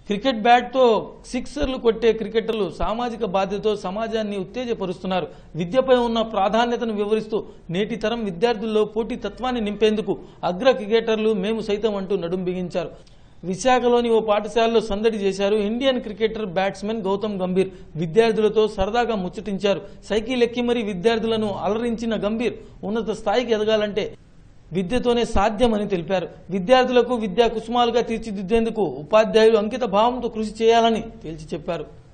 cricket బ్యాట్తో సిక్సర్లు కొట్టే క్రికెటర్లు సామాజిక బాధ్యతతో సమాజాన్ని ఉత్తేజపరుస్తున్నారు విద్యపై ఉన్న ప్రాధాన్యతను వివరిస్తూ నేటి తరం విద్యార్థుల్లో పోటీ తత్వాన్ని నింపేందుకు అగ్ర క్రికెటర్లు మేము సైతం అంటూ నడుం బిగించారు విశాఖలోని ఓ పాఠశాలలో సందడి చేశారు Indian cricketer batsmen Gautam Gambhir విద్యార్థులతో సరదాగా ముచ్చటించారు సైకిల్ ఎక్కి మరీ విద్యార్థులను అలరించిన గంభీర్ ఉన్నత స్థాయికి ఎదగాలంటే విద్యతోనే సాధ్యమని తెలిపారు విద్యార్థులకు విద్యా కుసుమాలుగా తీర్చిదిద్దేందుకు ఉపాధ్యాయులు అంకిత భావంతో కృషి చేయాలని తేల్చి చెప్పారు